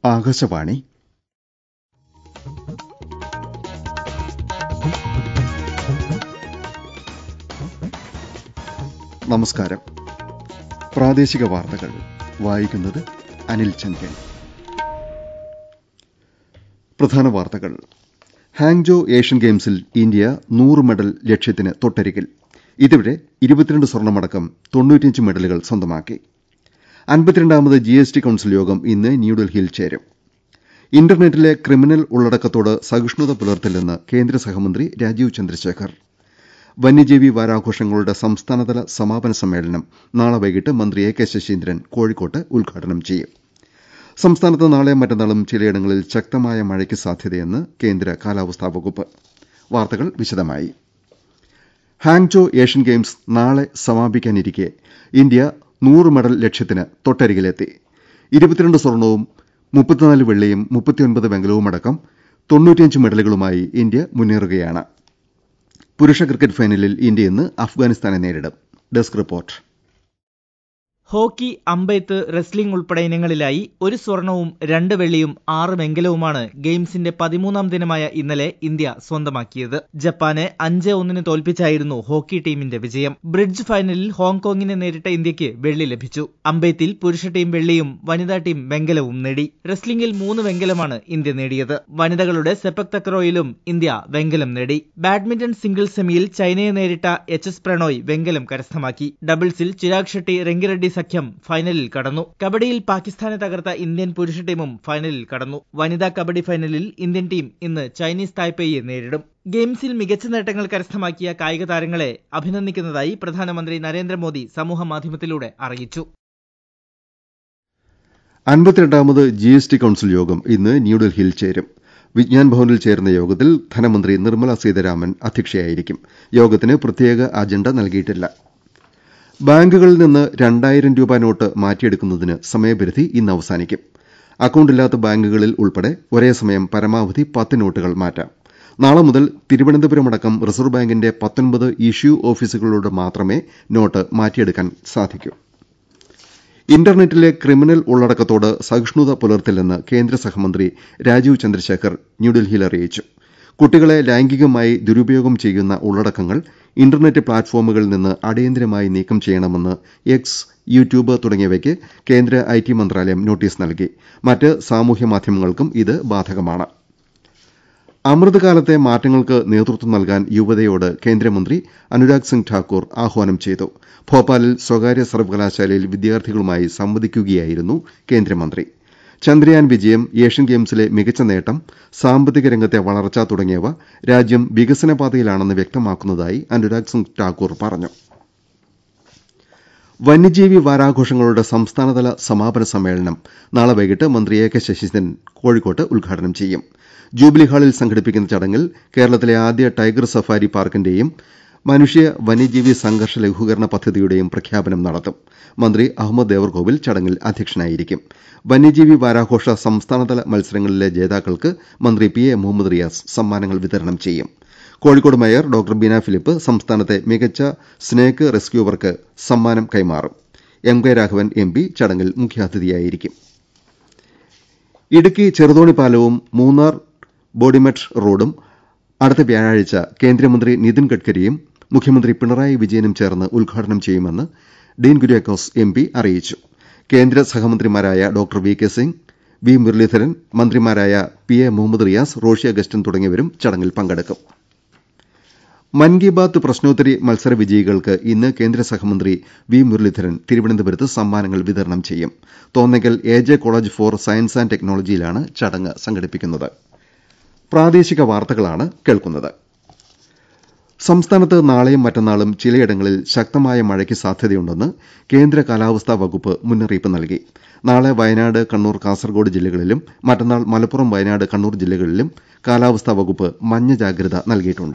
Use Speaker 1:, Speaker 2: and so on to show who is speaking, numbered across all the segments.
Speaker 1: ആകാശവാണി നമസ്കാരം പ്രാദേശിക വാർത്തകൾ വായിക്കുന്നത് അനിൽ ചന്ദ്രൻ പ്രധാന വാർത്തകൾ ഹാങ്ജോ ഏഷ്യൻ ഗെയിംസിൽ ഇന്ത്യ നൂറ് മെഡൽ ലക്ഷ്യത്തിന് തൊട്ടരികിൽ ഇതുവരെ ഇരുപത്തിരണ്ട് സ്വർണമടക്കം തൊണ്ണൂറ്റിയഞ്ച് മെഡലുകൾ സ്വന്തമാക്കി അൻപത്തിരണ്ടാമത് ജി എസ് ടി കൌൺസിൽ യോഗം ഇന്ന് ന്യൂഡൽഹിയിൽ ചേരും ഇന്റർനെറ്റിലെ ക്രിമിനൽ ഉള്ളടക്കത്തോട് സഹിഷ്ണുത പുലർത്തില്ലെന്ന് കേന്ദ്ര സഹമന്ത്രി രാജീവ് ചന്ദ്രശേഖർ വന്യജീവി വാരാഘോഷങ്ങളുടെ സംസ്ഥാനതല സമാപന സമ്മേളനം നാളെ വൈകിട്ട് മന്ത്രി എ കെ ശശീന്ദ്രൻ കോഴിക്കോട്ട് ഉദ്ഘാടനം ചെയ്യും സംസ്ഥാനത്ത് നാളെയും മറ്റന്നാളും ചിലയിടങ്ങളിൽ ശക്തമായ മഴയ്ക്ക് സാധ്യതയെന്ന് കേന്ദ്ര കാലാവസ്ഥാ വകുപ്പ് വാർത്തകൾ വിശദമായി ഹാങ്ജോ ഏഷ്യൻ ഗെയിംസ് നാളെ സമാപിക്കാനിരിക്കെ ഇന്ത്യ നൂറ് മെഡൽ ലക്ഷ്യത്തിന് തൊട്ടരികിലെത്തി ഇരുപത്തിരണ്ട് സ്വർണവും മുപ്പത്തിനാല് വെള്ളിയും മുപ്പത്തിയൊൻപത് വെങ്കലവുമടക്കം തൊണ്ണൂറ്റിയഞ്ച് മെഡലുകളുമായി ഇന്ത്യ മുന്നേറുകയാണ് പുരുഷ ക്രിക്കറ്റ് ഫൈനലിൽ ഇന്ത്യ ഇന്ന് അഫ്ഗാനിസ്ഥാനെ നേരിടും ഡെസ്ക് റിപ്പോർട്ട്
Speaker 2: ഹോക്കി അമ്പെയ്ത്ത് റെസ്ലിംഗ് ഉൾപ്പെടെ ഇനങ്ങളിലായി ഒരു സ്വർണവും രണ്ട് വെള്ളിയും ആറ് വെങ്കലവുമാണ് ഗെയിംസിന്റെ പതിമൂന്നാം ദിനമായ ഇന്നലെ ഇന്ത്യ സ്വന്തമാക്കിയത് ജപ്പാനെ അഞ്ച് ഒന്നിന് തോൽപ്പിച്ചായിരുന്നു ഹോക്കി ടീമിന്റെ വിജയം ബ്രിഡ്ജ് ഫൈനലിൽ ഹോങ്കോങ്ങിനെ നേരിട്ട ഇന്ത്യക്ക് വെള്ളി ലഭിച്ചു അമ്പെയ്ത്തിൽ പുരുഷ ടീം വെള്ളിയും വനിതാ ടീം വെങ്കലവും നേടി റെസ്ലിംഗിൽ മൂന്ന് വെങ്കലമാണ് ഇന്ത്യ നേടിയത് വനിതകളുടെ സെപക് തക്രോയിലും ഇന്ത്യ വെങ്കലം നേടി ബാഡ്മിന്റൺ സിംഗിൾസ് സെമിയിൽ ചൈനയെ നേരിട്ട എച്ച് എസ് പ്രണോയ് വെങ്കലം കരസ്ഥമാക്കി ഡബിൾസിൽ ചിരാഗ് ഷെട്ടി റെങ്കിറെഡ്ഡി സഖ്യം ഫൈനലിൽ കടന്നു കബഡിയിൽ പാകിസ്ഥാനെ തകർത്ത ഇന്ത്യൻ പുരുഷ ടീമും ഫൈനലിൽ കടന്നു വനിതാ കബഡി ഫൈനലിൽ ഇന്ത്യൻ ടീം ഇന്ന് ചൈനീസ് തായ്പേയെ നേരിടും ഗെയിംസിൽ മികച്ച നേട്ടങ്ങൾ കരസ്ഥമാക്കിയ കായിക താരങ്ങളെ അഭിനന്ദിക്കുന്നതായി പ്രധാനമന്ത്രി നരേന്ദ്രമോദി സമൂഹമാധ്യമത്തിലൂടെ അറിയിച്ചു
Speaker 1: അൻപത്തിരണ്ടാമത് ജി എസ് ടി കൌൺസിൽ യോഗം ഇന്ന് ന്യൂഡൽഹിയിൽ ചേരും വിജ്ഞാൻ ഭവനിൽ ചേരുന്ന യോഗത്തിൽ ധനമന്ത്രി നിർമ്മല സീതാരാമൻ അധ്യക്ഷയായിരിക്കും യോഗത്തിന് പ്രത്യേക അജണ്ട നൽകിയിട്ടില്ല ബാങ്കുകളിൽ നിന്ന് രണ്ടായിരം രൂപ നോട്ട് മാറ്റിയെടുക്കുന്നതിന് സമയപരിധി ഇന്ന് അവസാനിക്കും അക്കൌണ്ടില്ലാത്ത ബാങ്കുകളിൽ ഉൾപ്പെടെ ഒരേ സമയം പരമാവധി പത്ത് നോട്ടുകൾ മാറ്റാം നാളെ മുതൽ തിരുവനന്തപുരം അടക്കം റിസർവ് ബാങ്കിന്റെ പത്തൊൻപത് ഇഷ്യൂ ഓഫീസുകളിലൂടെ മാത്രമേ നോട്ട് മാറ്റിയെടുക്കാൻ സാധിക്കൂ ഇന്റർനെറ്റിലെ ക്രിമിനൽ ഉള്ളടക്കത്തോട് സഹിഷ്ണുത പുലർത്തില്ലെന്ന് കേന്ദ്ര സഹമന്ത്രി രാജീവ് ചന്ദ്രശേഖർ ന്യൂഡൽഹിയിൽ അറിയിച്ചു കുട്ടികളെ ലൈംഗികമായി ദുരുപയോഗം ചെയ്യുന്ന ഉള്ളടക്കങ്ങൾ ഇന്റർനെറ്റ് പ്ലാറ്റ്ഫോമുകളിൽ നിന്ന് അടിയന്തരമായി നീക്കം ചെയ്യണമെന്ന് എക്സ് യൂട്യൂബ് തുടങ്ങിയവയ്ക്ക് കേന്ദ്ര ഐ ടി മന്ത്രാലയം നോട്ടീസ് നൽകി മറ്റ് സാമൂഹ്യ മാധ്യമങ്ങൾക്കും ഇത് ബാധകമാണ് അമൃതകാലത്തെ മാറ്റങ്ങൾക്ക് നേതൃത്വം നൽകാൻ യുവതയോട് കേന്ദ്രമന്ത്രി അനുരാഗ് സിംഗ് ഠാക്കൂർ ആഹ്വാനം ചെയ്തു ഭോപ്പാലിൽ സ്വകാര്യ സർവകലാശാലയിൽ വിദ്യാർത്ഥികളുമായി സംവദിക്കുകയായിരുന്നു കേന്ദ്രമന്ത്രി ചന്ദ്രയാൻ വിജയം ഏഷ്യൻ ഗെയിംസിലെ മികച്ച നേട്ടം സാമ്പത്തിക രംഗത്തെ വളർച്ച തുടങ്ങിയവ രാജ്യം വികസനപാതയിലാണെന്ന് വ്യക്തമാക്കുന്നതായി അനുരാഗ് സിംഗ് ഠാക്കൂർ പറഞ്ഞു വന്യജീവി വാരാഘോഷങ്ങളുടെ സംസ്ഥാനതല സമാപന സമ്മേളനം നാളെ വൈകിട്ട് മന്ത്രി എ കെ ശശീന്ദ്രൻ കോഴിക്കോട്ട് ഉദ്ഘാടനം ചെയ്യും ജൂബിലി ഹാളിൽ സംഘടിപ്പിക്കുന്ന ചടങ്ങിൽ കേരളത്തിലെ ആദ്യ ടൈഗർ സഫാരി പാർക്കിന്റെയും മനുഷ്യ വന്യജീവി സംഘർഷ ലഘൂകരണ പദ്ധതിയുടെയും പ്രഖ്യാപനം നടത്തും മന്ത്രി അഹമ്മദ് ദേവർകോവിൽ ചടങ്ങിൽ അധ്യക്ഷനായിരിക്കും വന്യജീവി വാരാഘോഷ സംസ്ഥാനതല മത്സരങ്ങളിലെ ജേതാക്കൾക്ക് മന്ത്രി പി എ മുഹമ്മദ് റിയാസ് സമ്മാനങ്ങൾ വിതരണം ചെയ്യും കോഴിക്കോട് മേയർ ഡോക്ടർ ബീന ഫിലിപ്പ് സംസ്ഥാനത്തെ മികച്ച സ്നേക്ക് റെസ്ക്യൂവർക്ക് സമ്മാനം കൈമാറും M K Raghavan M P ചടങ്ങിൽ മുഖ്യാതിഥിയായിരിക്കും ഇടുക്കി ചെറുതോണി പാലവും മൂന്നാർ ബോഡിമെട്ട് റോഡും അടുത്ത വ്യാഴാഴ്ച കേന്ദ്രമന്ത്രി നിതിൻ ഗഡ്കരിയും മുഖ്യമന്ത്രി പിണറായി വിജയനും ചേർന്ന് ഉദ്ഘാടനം ചെയ്യുമെന്ന് ഡീൻ കുര്യാക്കോസ് എം പി അറിയിച്ചു കേന്ദ്ര സഹമന്ത്രിമാരായ doctor V K Singh V Muraleedharan മന്ത്രിമാരായ പി എ മുഹമ്മദ് റിയാസ് റോഷി അഗസ്റ്റിൻ തുടങ്ങിയവരും ചടങ്ങിൽ പങ്കെടുക്കും മൻ കി ബാത്ത് പ്രശ്നോത്തരി മത്സര വിജയികൾക്ക് ഇന്ന് കേന്ദ്ര സഹമന്ത്രി വി മുരളീധരൻ തിരുവനന്തപുരത്ത് സമ്മാനങ്ങൾ വിതരണം ചെയ്യും Thonnakkal A J college for science and ടെക്നോളജിയിലാണ് ചടങ്ങ് സംഘടിപ്പിക്കുന്നത് പ്രാദേശിക വാർത്തകളാണ് കേൾക്കുന്നത് സംസ്ഥാനത്ത് നാളെയും മറ്റന്നാളും ചിലയിടങ്ങളിൽ ശക്തമായ മഴയ്ക്ക് സാധ്യതയുണ്ടെന്ന് കേന്ദ്ര കാലാവസ്ഥാ വകുപ്പ് മുന്നറിയിപ്പ് നൽകി നാളെ വയനാട് കണ്ണൂർ കാസർഗോഡ് ജില്ലകളിലും മറ്റന്നാൾ മലപ്പുറം വയനാട് കണ്ണൂർ ജില്ലകളിലും കാലാവസ്ഥാ വകുപ്പ് മഞ്ഞ ജാഗ്രത നൽകിയിട്ടുണ്ട്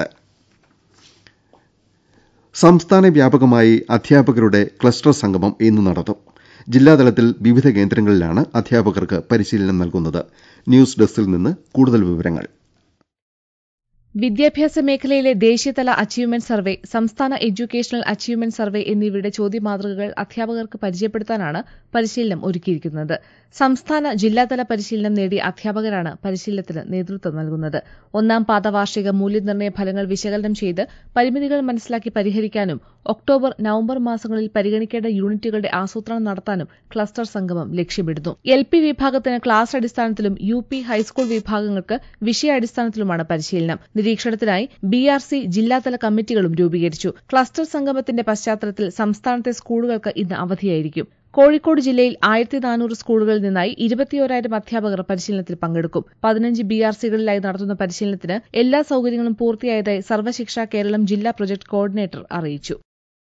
Speaker 1: സംസ്ഥാന വ്യാപകമായി അധ്യാപകരുടെ ക്ലസ്റ്റർ സംഗമം ഇന്ന് നടത്തും ജില്ലാതലത്തിൽ വിവിധ കേന്ദ്രങ്ങളിലാണ് അധ്യാപകർക്ക് പരിശീലനം നൽകുന്നത് ന്യൂസ് ഡെസ്കിൽ നിന്ന് കൂടുതൽ വിവരങ്ങൾ
Speaker 3: വിദ്യാഭ്യാസ മേഖലയിലെ ദേശീയതല അച്ചീവ്മെന്റ് സർവേ സംസ്ഥാന എഡ്യൂക്കേഷണൽ അച്ചീവ്മെന്റ് സർവേ എന്നിവയുടെ ചോദ്യമാതൃകകൾ അധ്യാപകർക്ക് പരിചയപ്പെടുത്താനാണ് പരിശീലനം ഒരുക്കിയിരിക്കുന്നത് സംസ്ഥാന ജില്ലാതല പരിശീലനം നേടിയ അധ്യാപകരാണ് പരിശീലനത്തിന് നേതൃത്വം നൽകുന്നത് ഒന്നാം പാദ വാർഷിക മൂല്യനിർണ്ണയ ഫലങ്ങൾ വിശകലനം ചെയ്ത് പരിമിതികൾ മനസ്സിലാക്കി പരിഹരിക്കാനും ഒക്ടോബർ നവംബർ മാസങ്ങളിൽ പരിഗണിക്കേണ്ട യൂണിറ്റുകളുടെ ആസൂത്രണം നടത്താനും ക്ലസ്റ്റർ സംഗമം ലക്ഷ്യമിടുന്നു എൽ പി വിഭാഗത്തിന് ക്ലാസ് അടിസ്ഥാനത്തിലും യു പി ഹൈസ്കൂൾ വിഭാഗങ്ങൾക്ക് വിഷയാടിസ്ഥാനത്തിലുമാണ് പരിശീലനം നിരീക്ഷണത്തിനായി ബി ആർ സി ജില്ലാതല കമ്മിറ്റികളും രൂപീകരിച്ചു ക്ലസ്റ്റർ സംഗമത്തിന്റെ പശ്ചാത്തലത്തിൽ സംസ്ഥാനത്തെ സ്കൂളുകൾക്ക് ഇന്ന് അവധിയായിരിക്കും കോഴിക്കോട് ജില്ലയിൽ ആയിരത്തി നാനൂറ് സ്കൂളുകളിൽ നിന്നായി ഇരുപത്തിയോരായിരം അധ്യാപകർ പരിശീലനത്തിൽ പങ്കെടുക്കും പതിനഞ്ച് ബി ആർ സികളിലായി നടത്തുന്ന പരിശീലനത്തിന് എല്ലാ സൌകര്യങ്ങളും പൂർത്തിയായതായി സർവശിക്ഷ കേരളം ജില്ലാ പ്രൊജക്ട് കോർഡിനേറ്റർ അറിയിച്ചു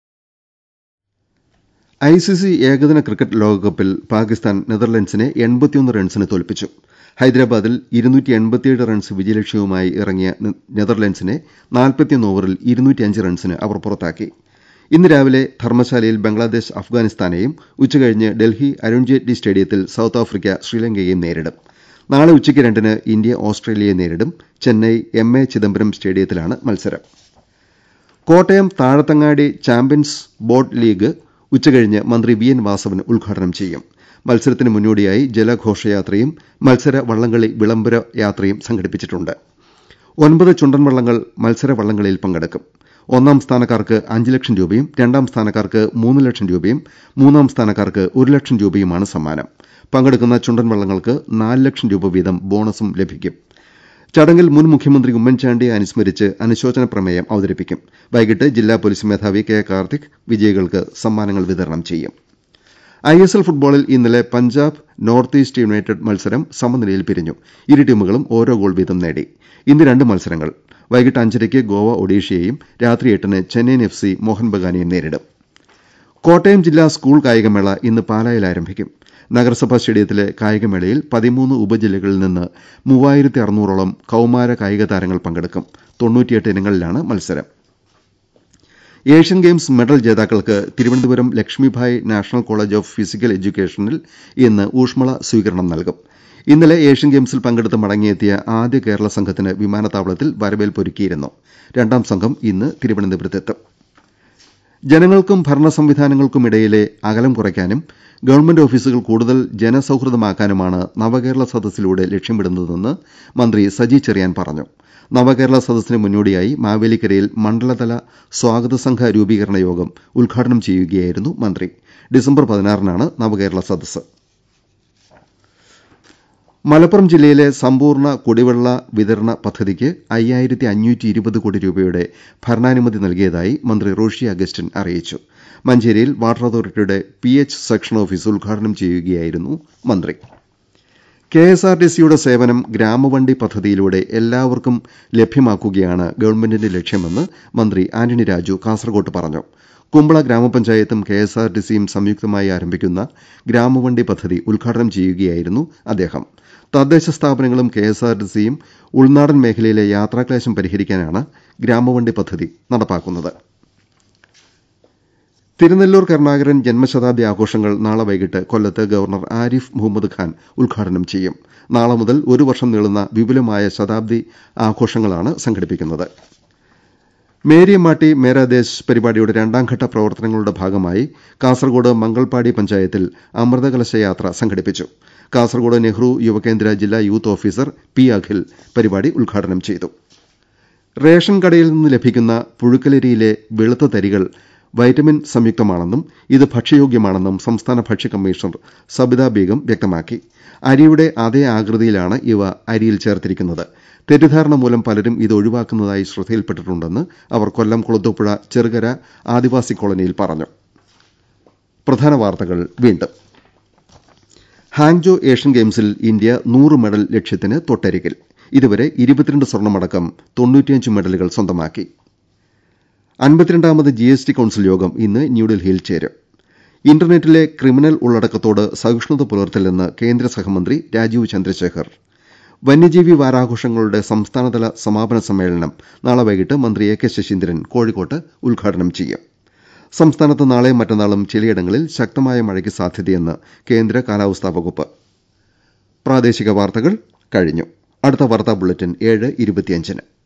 Speaker 1: ഐ സി സി ഏകദിന ക്രിക്കറ്റ് ലോകകപ്പിൽ പാകിസ്ഥാൻ നെതർലൻഡ്സിനെ എൺപത്തിയൊന്ന് റൺസിന് തോൽപ്പിച്ചു ഹൈദരാബാദിൽ ഇരുന്നൂറ്റി എൺപത്തിയേഴ് റൺസ് വിജയലക്ഷ്യവുമായി ഇറങ്ങിയ നെതർലൻഡ്സിനെ നാൽപ്പത്തിയൊന്ന് ഓവറിൽ ഇരുന്നൂറ്റിയഞ്ച് റൺസിന് അവർ പുറത്താക്കി ഇന്ന് രാവിലെ ധർമ്മശാലയിൽ ബംഗ്ലാദേശ് അഫ്ഗാനിസ്ഥാനെയും ഉച്ചകഴിഞ്ഞ് ഡൽഹി അരുൺ ജെയ്റ്റ്ലി സ്റ്റേഡിയത്തിൽ സൌത്ത് ആഫ്രിക്ക ശ്രീലങ്കയെയും നേരിടും നാളെ ഉച്ചയ്ക്ക് രണ്ടിന് ഇന്ത്യ ഓസ്ട്രേലിയയെ നേരിടും ചെന്നൈ എം എ ചിദംബരം സ്റ്റേഡിയത്തിലാണ് മത്സരം Kottayam Thazhathangadi champions boat league ഉച്ചകഴിഞ്ഞ് മന്ത്രി വി എൻ വാസവൻ ഉദ്ഘാടനം ചെയ്യും മത്സരത്തിന് മുന്നോടിയായി ജലഘോഷയാത്രയും മത്സര വള്ളംകളി വിളംബര യാത്രയും സംഘടിപ്പിച്ചിട്ടുണ്ട് ഒൻപത് ചുണ്ടൻ വള്ളങ്ങൾ മത്സര വള്ളംകളിയിൽ പങ്കെടുക്കും ഒന്നാം സ്ഥാനക്കാർക്ക് അഞ്ച് ലക്ഷം രൂപയും രണ്ടാം സ്ഥാനക്കാർക്ക് മൂന്ന് ലക്ഷം രൂപയും മൂന്നാം സ്ഥാനക്കാർക്ക് ഒരു ലക്ഷം രൂപയുമാണ് സമ്മാനം പങ്കെടുക്കുന്ന ചുണ്ടൻ വള്ളങ്ങൾക്ക് നാല് ലക്ഷം രൂപ വീതം ബോണസും ലഭിക്കും ചടങ്ങിൽ മുൻ മുഖ്യമന്ത്രി ഉമ്മൻചാണ്ടിയെ അനുസ്മരിച്ച് അനുശോചന പ്രമേയം അവതരിപ്പിക്കും വൈകിട്ട് ജില്ലാ പോലീസ് മേധാവി കെ കാർത്തിക് വിജയികൾക്ക് സമ്മാനങ്ങൾ വിതരണം ചെയ്യും ഐ എസ് എൽ ഫുട്ബോളിൽ ഇന്നലെ പഞ്ചാബ് നോർത്ത് ഈസ്റ്റ് യുണൈറ്റഡ് മത്സരം സമനിലയിൽ പിരിഞ്ഞു ഇരു ടീമുകളും ഓരോ ഗോൾ വീതം നേടി ഇന്ന് രണ്ട് മത്സരങ്ങൾ വൈകിട്ട് അഞ്ചരയ്ക്ക് ഗോവ ഒഡീഷയെയും രാത്രി എട്ടിന് ചെന്നൈയിൻ എഫ് സി മോഹൻ ബഗാനെയും നേരിടും കോട്ടയം ജില്ലാ സ്കൂൾ കായികമേള ഇന്ന് പാലായിൽ ആരംഭിക്കും നഗരസഭാ സ്റ്റേഡിയത്തിലെ കായികമേളയിൽ പതിമൂന്ന് ഉപജില്ലകളിൽ നിന്ന് മൂവായിരത്തി അറുന്നൂറോളം കൌമാര കായിക താരങ്ങൾ പങ്കെടുക്കും തൊണ്ണൂറ്റിയെട്ട് ഇനങ്ങളിലാണ് മത്സരം ഏഷ്യൻ ഗെയിംസ് മെഡൽ ജേതാക്കൾക്ക് Thiruvananthapuram Lakshmibai national college of physical എഡ്യൂക്കേഷനിൽ ഇന്ന് ഊഷ്മള സ്വീകരണം നൽകും ഇന്നലെ ഏഷ്യൻ ഗെയിംസിൽ പങ്കെടുത്ത് മടങ്ങിയെത്തിയ ആദ്യ കേരള സംഘത്തിന് വിമാനത്താവളത്തിൽ വരവേൽപ്പൊരുക്കിയിരുന്നു രണ്ടാം സംഘം ഇന്ന് തിരുവനന്തപുരത്തെത്തും ജനങ്ങൾക്കും ഭരണ സംവിധാനങ്ങൾക്കുമിടയിലെ അകലം കുറയ്ക്കാനും ഗവൺമെന്റ് ഓഫീസുകൾ കൂടുതൽ ജനസൌഹൃദമാക്കാനുമാണ് നവകേരള സദസ്സിലൂടെ ലക്ഷ്യമിടുന്നതെന്ന് മന്ത്രി സജി ചെറിയാൻ പറഞ്ഞു നവകേരള സദസ്സിന് മുന്നോടിയായി മാവേലിക്കരയിൽ മണ്ഡലതല സ്വാഗത സംഘ രൂപീകരണ യോഗം ഉദ്ഘാടനം ചെയ്യുകയായിരുന്നു മന്ത്രി ഡിസംബർ പതിനാറിനാണ് നവകേരള സദസ്സ് മലപ്പുറം ജില്ലയിലെ സമ്പൂർണ്ണ കുടിവെള്ള വിതരണ പദ്ധതിക്ക് അയ്യായിരത്തി അഞ്ഞൂറ്റി ഇരുപത് കോടി രൂപയുടെ ഭരണാനുമതി നൽകിയതായി മന്ത്രി റോഷി അഗസ്റ്റിൻ അറിയിച്ചു മഞ്ചേരിയിൽ വാട്ടർ അതോറിറ്റിയുടെ പി എച്ച് സെക്ഷൻ ഓഫീസ് ഉദ്ഘാടനം ചെയ്യുകയായിരുന്നു മന്ത്രി കെ എസ് ആർ ടി സിയുടെ സേവനം ഗ്രാമവണ്ടി പദ്ധതിയിലൂടെ എല്ലാവർക്കും ലഭ്യമാക്കുകയാണ് ഗവൺമെന്റിന്റെ ലക്ഷ്യമെന്ന് മന്ത്രി ആന്റണി രാജു കാസർകോട്ട് പറഞ്ഞു കുമ്പള ഗ്രാമപഞ്ചായത്തും കെ എസ് ആർ ടി സിയും സംയുക്തമായി ആരംഭിക്കുന്ന ഗ്രാമവണ്ടി പദ്ധതി ഉദ്ഘാടനം ചെയ്യുകയായിരുന്നു അദ്ദേഹം തദ്ദേശ സ്ഥാപനങ്ങളും കെ എസ് ആർ ടി സിയും ഉൾനാടൻ മേഖലയിലെ യാത്രാക്ലേശം പരിഹരിക്കാനാണ് ഗ്രാമവണ്ടി പദ്ധതി നടപ്പാക്കുന്നത് തിരുനെല്ലൂർ കരുണാകരൻ ജന്മശതാബ്ദി ആഘോഷങ്ങൾ നാളെ വൈകിട്ട് കൊല്ലത്ത് ഗവർണർ ആരിഫ് മുഹമ്മദ് ഖാൻ ഉദ്ഘാടനം ചെയ്യും നാളെ മുതൽ ഒരു വർഷം നീളുന്ന വിപുലമായ ശതാബ്ദി ആഘോഷങ്ങളാണ് സംഘടിപ്പിക്കുന്നത് മേരിയമ്മാട്ടി മേരാദേശ് പരിപാടിയുടെ രണ്ടാംഘട്ട പ്രവർത്തനങ്ങളുടെ ഭാഗമായി കാസർകോട് മംഗൾപാടി പഞ്ചായത്തിൽ അമൃതകലശ യാത്ര സംഘടിപ്പിച്ചു കാസർകോട് നെഹ്റു യുവകേന്ദ്ര ജില്ലാ യൂത്ത് ഓഫീസർ പി അഖിൽ പരിപാടി ഉദ്ഘാടനം ചെയ്തു റേഷൻ കടയിൽ നിന്ന് ലഭിക്കുന്ന പുഴുക്കലരിയിലെ വെളുത്ത തരികൾ വൈറ്റമിൻ സംയുക്തമാണെന്നും ഇത് ഭക്ഷ്യയോഗ്യമാണെന്നും സംസ്ഥാന ഭക്ഷ്യ കമ്മീഷണർ സബിത ബീഗം വ്യക്തമാക്കി അരിയുടെ അതേ ആകൃതിയിലാണ് ഇവ അരിയിൽ ചേർത്തിരിക്കുന്നത് തെറ്റിദ്ധാരണ മൂലം പലരും ഇത് ഒഴിവാക്കുന്നതായി ശ്രദ്ധയിൽപ്പെട്ടിട്ടുണ്ടെന്ന് അവർ കൊല്ലം കുളത്തൂപ്പുഴ ചെറുകര ആദിവാസി കോളനിയിൽ പറഞ്ഞു പ്രധാന വാർത്തകൾ വീണ്ടും ഹാങ്ജോ ഏഷ്യൻ ഗെയിംസിൽ ഇന്ത്യ നൂറ് മെഡൽ ലക്ഷ്യത്തിന് തൊട്ടരികിൽ ഇതുവരെ ഇരുപത്തിരണ്ട് സ്വർണമടക്കം തൊണ്ണൂറ്റിയഞ്ച് മെഡലുകൾ സ്വന്തമാക്കി അൻപത്തിരണ്ടാമത് ജി എസ് ടി കൌൺസിൽ യോഗം ഇന്ന് ന്യൂഡൽഹിയിൽ ചേരും ഇന്റർനെറ്റിലെ ക്രിമിനൽ ഉള്ളടക്കത്തോട് സഹിഷ്ണുത പുലർത്തില്ലെന്ന് കേന്ദ്ര സഹമന്ത്രി രാജീവ് ചന്ദ്രശേഖർ വന്യജീവി വാരാഘോഷങ്ങളുടെ സംസ്ഥാനതല സമാപന സമ്മേളനം നാളെ വൈകിട്ട് മന്ത്രി എ കെ ശശീന്ദ്രൻ കോഴിക്കോട്ട് ഉദ്ഘാടനം ചെയ്യും സംസ്ഥാനത്ത് നാളെയും മറ്റന്നാളും ചിലയിടങ്ങളിൽ ശക്തമായ മഴയ്ക്ക് സാധ്യതയെന്ന് കേന്ദ്ര കാലാവസ്ഥാ വകുപ്പ് പ്രാദേശിക വാർത്തകൾ കഴിഞ്ഞു അടുത്ത വാർത്താ ബുള്ളറ്റിൻ ഏഴ് ഇരുപത്തിയഞ്ചിന്